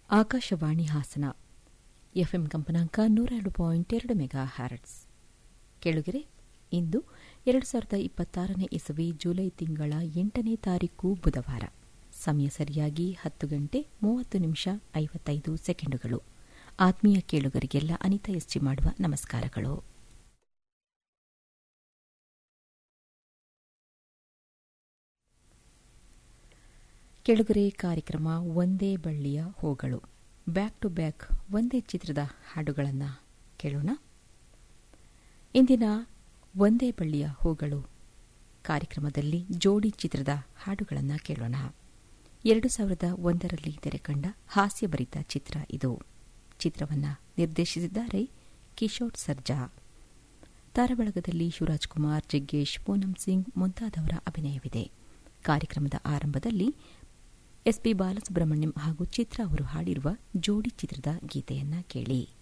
Akashvani Hassan FM ಕಂಪನಾಂಕ ನೂರ ಎರಡು ಪಾಯಿಂಟ್ ಎರಡು ಮೆಗಾ ಹ್ಯಾರಟ್ಸ್ ಕೆಳಗೆರೆ ಇಂದು ಎರಡು ಸಾವಿರದ ಇಪ್ಪತ್ತಾರನೇ ಇಸವಿ ಜುಲೈ ತಿಂಗಳ ಎಂಟನೇ ತಾರೀಕು ಬುಧವಾರ ಸಮಯ ಸರಿಯಾಗಿ ಹತ್ತು ಗಂಟೆ ಮೂವತ್ತು ನಿಮಿಷ ಐವತ್ತೈದು ಸೆಕೆಂಡುಗಳು ಆತ್ಮೀಯ ಕೇಳುಗರಿಗೆಲ್ಲ ಅನಿತಾ ಎಸ್ಜಿ ಮಾಡುವ ನಮಸ್ಕಾರಗಳು ಕೆಳಗರೆ ಕಾರ್ಯಕ್ರಮ ಒಂದೇ ಬಳ್ಳಿಯ ಹೂಗಳು ಬ್ಯಾಕ್ ಟು ಬ್ಯಾಕ್ ಒಂದೇ ಚಿತ್ರದ ಹಾಡುಗಳನ್ನು ಕೇಳೋಣ ಇಂದಿನ ಒಂದೇ ಬಳ್ಳಿಯ ಹೂಗಳು ಕಾರ್ಯಕ್ರಮದಲ್ಲಿ ಜೋಡಿ ಚಿತ್ರದ ಹಾಡುಗಳನ್ನು ಕೇಳೋಣ ಎರಡು ಸಾವಿರದ ಒಂದರಲ್ಲಿ ತೆರೆಕಂಡ ಹಾಸ್ಯಭರಿತ ಚಿತ್ರ ಇದು ಚಿತ್ರವನ್ನು ನಿರ್ದೇಶಿಸಿದ್ದಾರೆ ಕಿಶೋರ್ ಸರ್ಜಾ ತಾರಬಳಗದಲ್ಲಿ ಶಿವರಾಜ್ ಕುಮಾರ್ ಜಗ್ಗೇಶ್ ಪೂನಂ ಸಿಂಗ್ ಮುಂತಾದವರ ಅಭಿನಯವಿದೆ ಕಾರ್ಯಕ್ರಮದ ಆರಂಭದಲ್ಲಿ ಎಸ್ಪಿ ಬಾಲಸುಬ್ರಹ್ಮಣ್ಯಂ ಹಾಗೂ ಚಿತ್ರ ಅವರು ಹಾಡಿರುವ ಜೋಡಿ ಚಿತ್ರದ ಗೀತೆಯನ್ನ ಕೇಳಿ